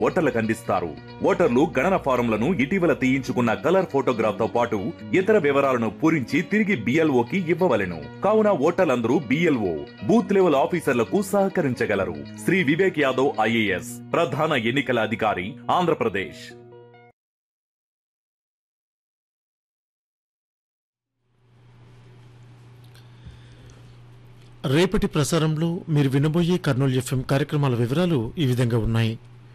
ఓటర్లకు అందిస్తారు ఓటర్లు గణన ఫారంలను ఇటీవల తీయించుకున్న కలర్ ఫోటోగ్రాఫ్ తో పాటు ఇతర వివరాలను పూరించి తిరిగి బిఎల్ఓకి ఇవ్వవలెను కావున ఓటర్లందరూ బిఎల్ఓ బూత్ లెవెల్ ఆఫీసర్లకు సహకరించగలరు శ్రీ వివేక్ యాదవ్ ఐఏఎస్ ప్రధాన ఎన్నికల అధికారి ఆంధ్రప్రదేశ్ రేపటి ప్రసారంలో మీరు వినబోయే కర్నూలు ఎఫ్ఎం కార్యక్రమాల వివరాలు ఈ విధంగా ఉన్నాయి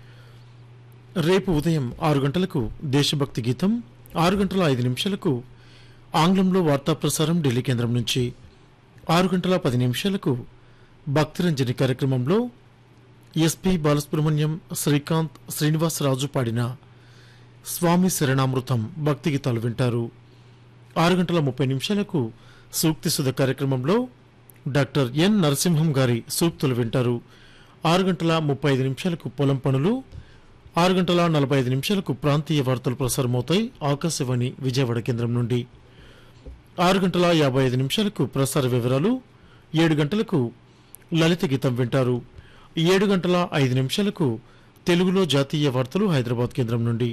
రేపు ఉదయం ఆరు గంటలకు దేశభక్తి గీతం ఆరు గంటల ఐదు నిమిషాలకు ఆంగ్లంలో వార్తా ప్రసారం ఢిల్లీ కేంద్రం నుంచి ఆరు గంటల పది నిమిషాలకు భక్తిరంజని కార్యక్రమంలో ఎస్పి బాలసుబ్రహ్మణ్యం శ్రీకాంత్ శ్రీనివాసరాజు పాడిన స్వామి శరణామృతం భక్తి గీతాలు వింటారు ఆరు గంటల ముప్పై నిమిషాలకు సూక్తి సుధ కార్యక్రమంలో డాక్టర్ ఎన్ నరసింహం గారి సూక్తులు వింటారు ఆరు గంటల ముప్పై ఐదు నిమిషాలకు పొలం పనులు ఆరు గంటల నలభై ఐదు నిమిషాలకు ప్రాంతీయ వార్తలు ప్రసారమవుతాయి ఆకాశవాణి విజయవాడ కేంద్రం నుండి ఆరు గంటల యాభై ఐదు నిమిషాలకు ప్రసార వివరాలు ఏడు గంటలకు లలిత గీతం వింటారు ఏడు గంటల ఐదు నిమిషాలకు తెలుగులో జాతీయ వార్తలు హైదరాబాద్ కేంద్రం నుండి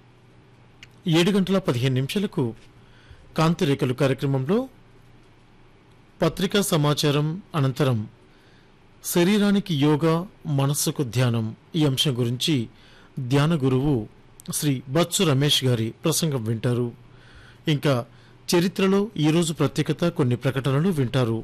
ఏడు గంటల పదిహేను నిమిషాలకు కాంతిరేఖలు కార్యక్రమంలో పత్రికా సమాచారం అనంతరం శరీరానికి యోగా మనస్సుకు ధ్యానం ఈ అంశం గురించి ధ్యాన గురువు శ్రీ బత్సు రమేష్ గారి ప్రసంగం వింటారు ఇంకా చరిత్రలో ఈరోజు ప్రత్యేకత కొన్ని ప్రకటనలు వింటారు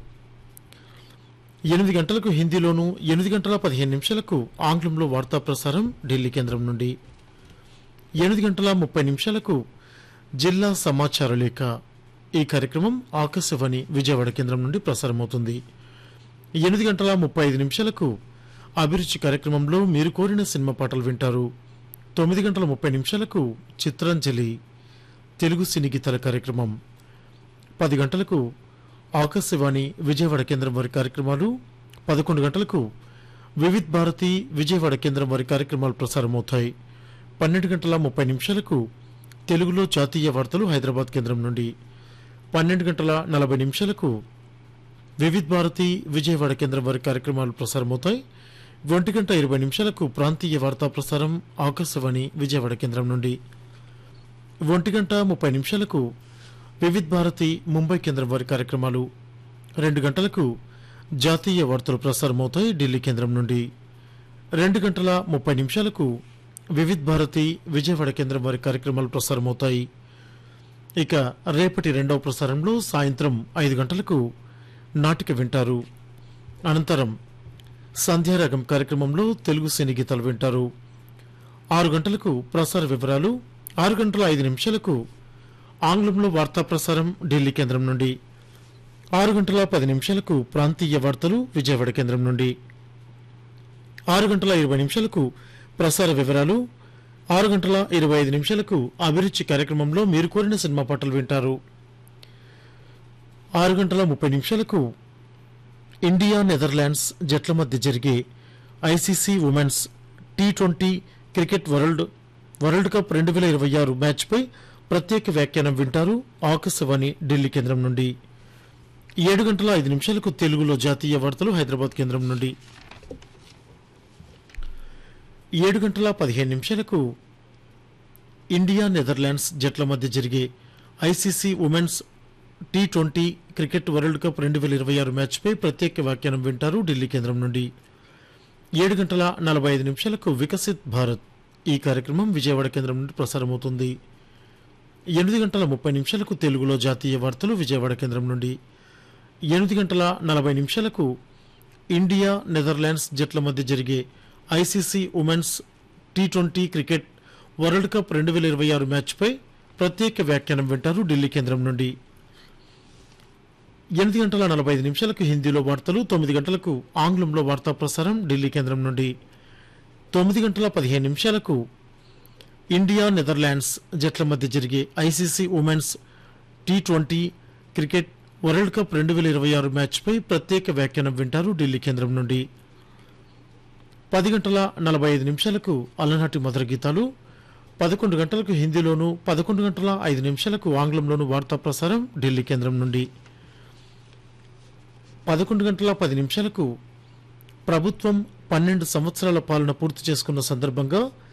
ఎనిమిది గంటలకు హిందీలోను ఎనిమిది గంటల పదిహేను నిమిషాలకు ఆంగ్లంలో వార్తా ప్రసారం ఢిల్లీ కేంద్రం నుండి ఎనిమిది గంటల ముప్పై నిమిషాలకు జిల్లా సమాచార లేఖ ఈ కార్యక్రమం ఆకాశవాణి విజయవాడ కేంద్రం నుండి ప్రసారమవుతుంది ఎనిమిది గంటల ముప్పై ఐదు నిమిషాలకు అభిరుచి కార్యక్రమంలో మీరు కోరిన సినిమా పాటలు వింటారు తొమ్మిది గంటల ముప్పై నిమిషాలకు చిత్రాంజలి తెలుగు సినీ గీతాల కార్యక్రమం పది గంటలకు ఆకాశవాణి విజయవాడ కేంద్రం వారి కార్యక్రమాలు పదకొండు గంటలకు వివిధ్ భారతి విజయవాడ కేంద్రం వారి కార్యక్రమాలు ప్రసారమవుతాయి పన్నెండు గంటల ముప్పై నిమిషాలకు తెలుగులో జాతీయ వార్తలు హైదరాబాద్ కేంద్రం నుండి పన్నెండు గంటల నలభై నిమిషాలకు వివిధ్ భారతి విజయవాడ కేంద్రం వారి కార్యక్రమాలు ప్రసారమవుతాయి ఒంటి గంట ఇరవై నిమిషాలకు ప్రాంతీయ వార్తా ప్రసారం ఆకాశవాణి విజయవాడ కేంద్రం నుండి ఒంటి గంట ముప్పై నిమిషాలకు వివిధ్ భారతి ముంబై కేంద్రం వారి కార్యక్రమాలు రెండు గంటలకు జాతీయ వార్తలు ప్రసారమవుతాయి ఢిల్లీ కేంద్రం నుండి రెండు గంటల ముప్పై నిమిషాలకు వివిధ్ భారతి విజయవాడ కేంద్రం వారి కార్యక్రమాలు ప్రసారమవుతాయి ఇక రేపటి రెండవ ప్రసారంలో సాయంత్రం ఐదు గంటలకు నాటిక వింటారు అనంతరం సంధ్యారాగం కార్యక్రమంలో తెలుగు సినీ గీతాలు వింటారు ఆరు గంటలకు ప్రసార వివరాలు ఆరు గంటల ఐదు నిమిషాలకు ఆంగ్లంలో వార్తా ప్రసారం ఢిల్లీ కేంద్రం నుండి ఆరు గంటల పది నిమిషాలకు ప్రాంతీయ వార్తలు విజయవాడ కేంద్రం నుండి ఆరు గంటల ఇరవై నిమిషాలకు ప్రసార వివరాలు ఆరు గంటల ఇరవై ఐదు నిమిషాలకు అభిరుచి కార్యక్రమంలో మీరు కోరిన సినిమా పాటలు వింటారు ఆరు గంటల ముప్పై నిమిషాలకు ఇండియా నెదర్లాండ్స్ జట్ల మధ్య జరిగే ICC women's T twenty cricket world world cup రెండు వేల ఇరవై ఆరు మ్యాచ్పై ప్రత్యేక వ్యాఖ్యానం వింటారు ఆకాశవాణి ఢిల్లీ కేంద్రం నుండి ఏడు గంటల ఐదు నిమిషాలకు తెలుగులో జాతీయ వార్తలు హైదరాబాద్ కేంద్రం నుండి ఏడు గంటల పదిహేను నిమిషాలకు ఇండియా నెదర్లాండ్స్ జట్ల మధ్య జరిగే ICC women's T twenty cricket world cup రెండు వేల ఇరవై ఆరు మ్యాచ్పై ప్రత్యేక వ్యాఖ్యానం వింటారు ఢిల్లీ కేంద్రం నుండి ఏడు గంటల నలభై ఐదు నిమిషాలకు వికసిత్ భారత్ ఈ కార్యక్రమం విజయవాడ కేంద్రం నుండి ప్రసారమవుతుంది ఎనిమిది గంటల ముప్పై నిమిషాలకు తెలుగులో జాతీయ వార్తలు విజయవాడ కేంద్రం నుండి ఎనిమిది గంటల నలభై నిమిషాలకు ఇండియా నెదర్లాండ్స్ జట్ల మధ్య జరిగే ICC women's T twenty cricket world cup రెండు వేల ఇరవై ఆరు మ్యాచ్పై ప్రత్యేక వ్యాఖ్యానం వింటారు ఢిల్లీ కేంద్రం నుండి ఎనిమిది గంటల నలభై ఐదు నిమిషాలకు హిందీలో వార్తలు తొమ్మిది గంటలకు ఆంగ్లంలో వార్తా ప్రసారం ఢిల్లీ కేంద్రం నుండి తొమ్మిది గంటల పదిహేను నిమిషాలకు ఇండియా నెదర్లాండ్స్ జట్ల మధ్య జరిగే ICC women's T twenty cricket world cup రెండు వేల ఇరవై ఆరు మ్యాచ్పై ప్రత్యేక వ్యాఖ్యానం వింటారు ఢిల్లీ కేంద్రం నుండి పది గంటల నలభై ఐదు నిమిషాలకు అలనాటి మధుర గీతాలు పదకొండు గంటలకు హిందీలోను పదకొండు గంటల ఐదు నిమిషాలకు ఆంగ్లంలోను వార్తా ప్రసారం ఢిల్లీ కేంద్రం నుండి పదకొండు గంటల పది నిమిషాలకు ప్రభుత్వం పన్నెండు సంవత్సరాల పాలన పూర్తి చేసుకున్న సందర్భంగా